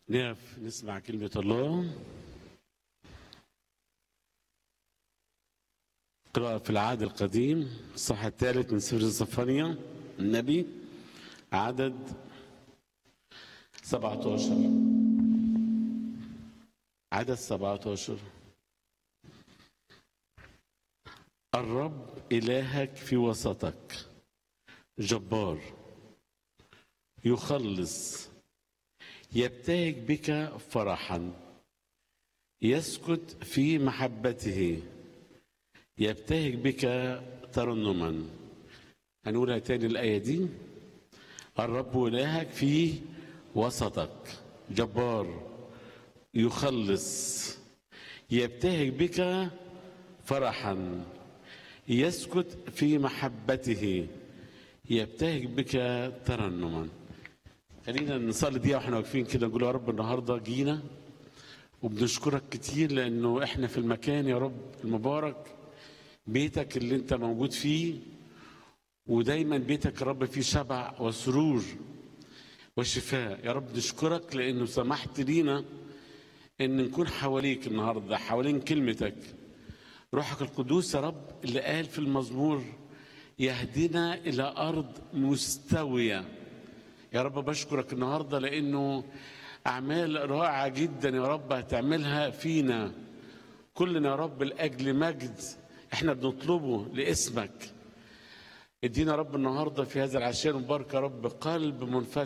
نقف نسمع كلمة الله قراءة في العهد القديم الصح الثالث من سفر الصفانية النبي عدد 17 عدد 17 الرب إلهك في وسطك جبار يخلص يبتهج بك فرحا يسكت في محبته يبتهج بك ترنما هنقولها تاني الآية دي الرب إلهك في وسطك جبار يخلص يبتهج بك فرحا يسكت في محبته يبتهج بك ترنما خلينا نصلي دقيقة واحنا واقفين كده نقول يا رب النهارده جينا وبنشكرك كتير لانه احنا في المكان يا رب المبارك بيتك اللي انت موجود فيه ودايما بيتك يا رب فيه شبع وسرور وشفاء يا رب نشكرك لانه سمحت لينا ان نكون حواليك النهارده حوالين كلمتك روحك القدوس يا رب اللي قال في المزمور يهدنا الى ارض مستويه يا رب بشكرك النهارده لانه اعمال رائعه جدا يا رب هتعملها فينا كلنا يا رب لاجل مجد احنا بنطلبه لاسمك ادينا يا رب النهارده في هذا العشاء المبارك يا رب قلب منفتح